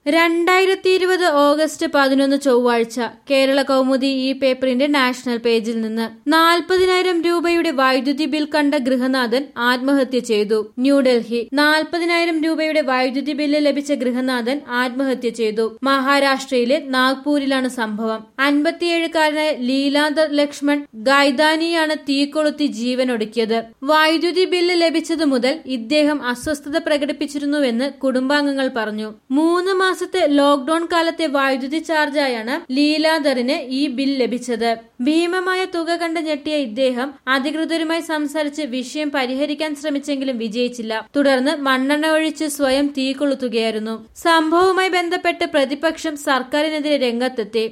രണ്ടായിരത്തി ഇരുപത് ഓഗസ്റ്റ് പതിനൊന്ന് ചൊവ്വാഴ്ച കേരള കൗമുദി ഈ പേപ്പറിന്റെ നാഷണൽ പേജിൽ നിന്ന് നാൽപ്പതിനായിരം രൂപയുടെ വൈദ്യുതി ബിൽ കണ്ട ഗൃഹനാഥൻ ആത്മഹത്യ ചെയ്തു ന്യൂഡൽഹി നാൽപ്പതിനായിരം രൂപയുടെ വൈദ്യുതി ബില്ല് ലഭിച്ച ഗൃഹനാഥൻ ആത്മഹത്യ ചെയ്തു മഹാരാഷ്ട്രയിലെ നാഗ്പൂരിലാണ് സംഭവം അൻപത്തിയേഴുകാരനായ ലീലാന്ത ലക്ഷ്മൺ ഗൈദാനിയാണ് തീകൊളുത്തി ജീവനൊടുക്കിയത് വൈദ്യുതി ബില്ല് ലഭിച്ചതു മുതൽ ഇദ്ദേഹം അസ്വസ്ഥത പ്രകടിപ്പിച്ചിരുന്നുവെന്ന് കുടുംബാംഗങ്ങൾ പറഞ്ഞു മൂന്ന് മാസത്തെ ലോക്ഡൌൺ കാലത്തെ വൈദ്യുതി ചാർജായാണ് ലീലാധറിന് ഈ ബിൽ ലഭിച്ചത് ഭീമമായ തുക കണ്ട് ഞെട്ടിയ ഇദ്ദേഹം അധികൃതരുമായി സംസാരിച്ച് വിഷയം പരിഹരിക്കാൻ ശ്രമിച്ചെങ്കിലും വിജയിച്ചില്ല തുടർന്ന് മണ്ണെണ്ണ ഒഴിച്ച് സ്വയം തീ കൊളുത്തുകയായിരുന്നു സംഭവവുമായി ബന്ധപ്പെട്ട് പ്രതിപക്ഷം സർക്കാരിനെതിരെ രംഗത്തെത്തി